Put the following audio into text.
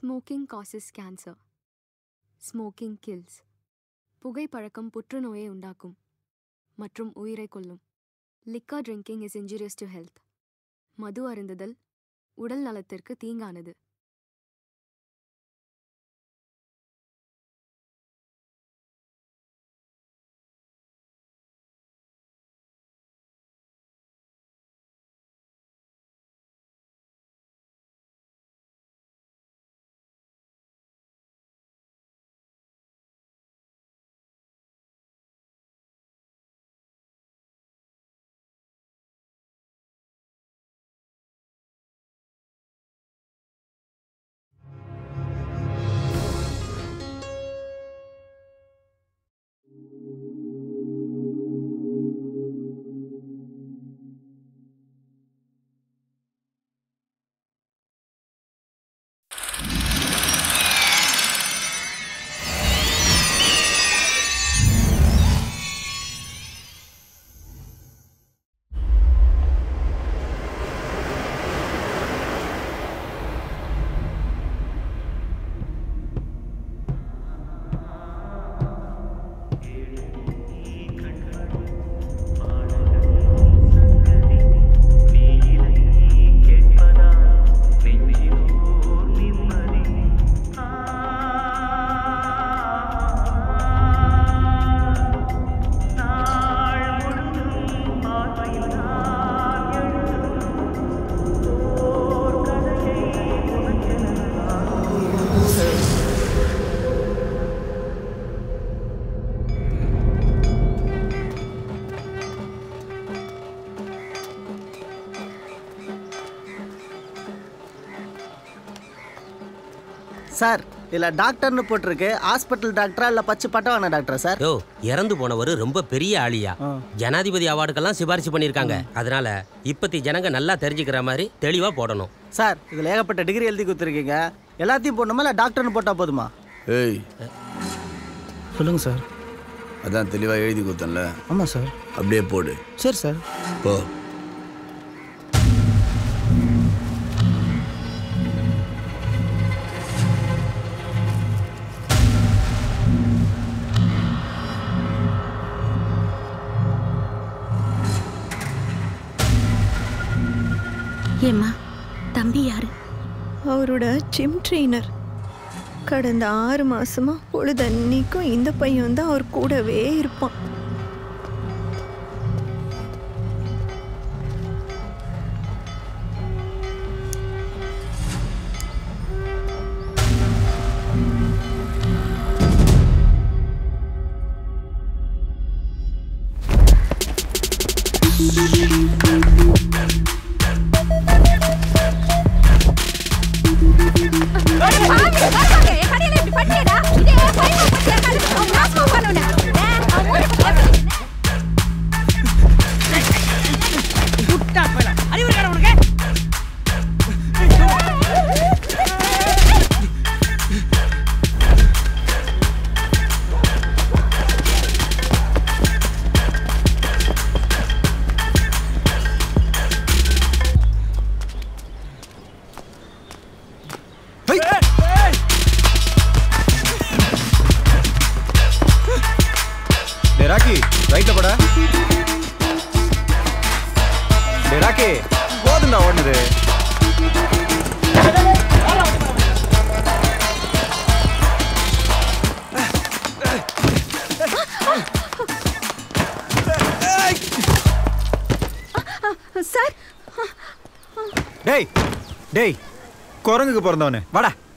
smoking causes cancer smoking kills புகைப்பழக்கம் புற்றுநோயை உண்டாக்கும் மற்றும் உயிரை கொல்லும் liquor drinking is injurious to health மது அருந்துதல் உடல் நலத்திற்கு தீங்கானது சார் இதில் டாக்டர்னு போட்டிருக்கு ஹாஸ்பிட்டல் டாக்டரா இல்லை பச்சை பட்டவான டாக்டரா சார் யோ இறந்து போனவர் ரொம்ப பெரிய ஆளியா ஜனாதிபதி அவார்டுக்கெல்லாம் சிபாரிசு பண்ணியிருக்காங்க அதனால இப்பத்தி ஜனங்க நல்லா தெரிஞ்சுக்கிற மாதிரி தெளிவா போடணும் சார் இதில் ஏகப்பட்ட டிகிரி எழுதி கொடுத்துருக்கீங்க எல்லாத்தையும் போடணுமா இல்லை டாக்டர்னு போட்டால் போதுமா ஏய் சொல்லுங்கள் சார் அதான் தெளிவாக எழுதி கொடுத்தேன்ல ஆமாம் சார் அப்படியே போடு சரி சார் போ ஏம்மா தம்பி யாரு அவரோட ஜிம் ட்ரெயினர் கடந்த ஆறு மாசமா பொழுதன்னைக்கும் இந்த பையன் தான் அவர் கூடவே இருப்பான் டேய் ராக்கி ரைட்ல போடா டேய் ராக்கி போதுண்டா ஓடுனது சார் டேய் டேய் குரங்குக்கு பிறந்தவனு வாடா